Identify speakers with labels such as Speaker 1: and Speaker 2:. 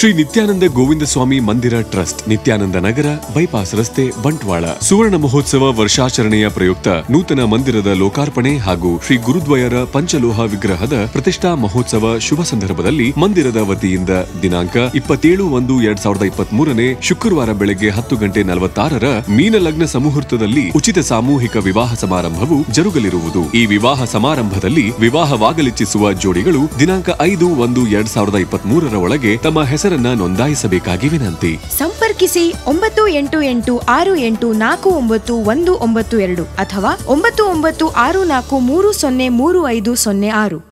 Speaker 1: ಶ್ರೀ ನಿತ್ಯಾನಂದ ಗೋವಿಂದ ಸ್ವಾಮಿ ಮಂದಿರ ಟ್ರಸ್ಟ್ ನಿತ್ಯಾನಂದ ನಗರ ಬೈಪಾಸ್ ರಸ್ತೆ ಬಂಟ್ವಾಳ ಸುವರ್ಣ ಮಹೋತ್ಸವ ವರ್ಷಾಚರಣೆಯ ಪ್ರಯುಕ್ತ ನೂತನ ಮಂದಿರದ ಲೋಕಾರ್ಪಣೆ ಹಾಗೂ ಶ್ರೀ ಗುರುದ್ವಯರ ಪಂಚಲೋಹ ವಿಗ್ರಹದ ಪ್ರತಿಷ್ಠಾ ಮಹೋತ್ಸವ ಶುಭ ಸಂದರ್ಭದಲ್ಲಿ ಮಂದಿರದ ವತಿಯಿಂದ ದಿನಾಂಕ ಇಪ್ಪತ್ತೇಳು ಒಂದು ಎರಡ್ ಸಾವಿರದ ಇಪ್ಪತ್ತ್ ಮೂರನೇ ಶುಕ್ರವಾರ ಬೆಳಗ್ಗೆ ಹತ್ತು ಗಂಟೆ ನಲವತ್ತಾರರ ಮೀನ ಲಗ್ನ ಸಮುಹೂರ್ತದಲ್ಲಿ ಉಚಿತ ಸಾಮೂಹಿಕ ವಿವಾಹ ಸಮಾರಂಭವು ಜರುಗಲಿರುವುದು ಈ ವಿವಾಹ ಸಮಾರಂಭದಲ್ಲಿ ವಿವಾಹವಾಗಲಿಚ್ಛಿಸುವ ಜೋಡಿಗಳು ದಿನಾಂಕ ಐದು ಒಂದು ಎರಡ್ ಸಾವಿರದ ಇಪ್ಪತ್ತ್ ಮೂರರ ಒಳಗೆ ತಮ್ಮ ಹೆಸರನ್ನ ನೋಂದಾಯಿಸಬೇಕಾಗಿ ವಿನಂತಿ
Speaker 2: ಸಂಪರ್ಕಿಸಿ ಒಂಬತ್ತು ಎಂಟು ಎಂಟು ಆರು ಎಂಟು ನಾಲ್ಕು ಒಂಬತ್ತು ಒಂದು ಒಂಬತ್ತು ಎರಡು ಅಥವಾ ಒಂಬತ್ತು ಒಂಬತ್ತು ಆರು ನಾಲ್ಕು ಮೂರು ಸೊನ್ನೆ ಮೂರು ಐದು ಸೊನ್ನೆ ಆರು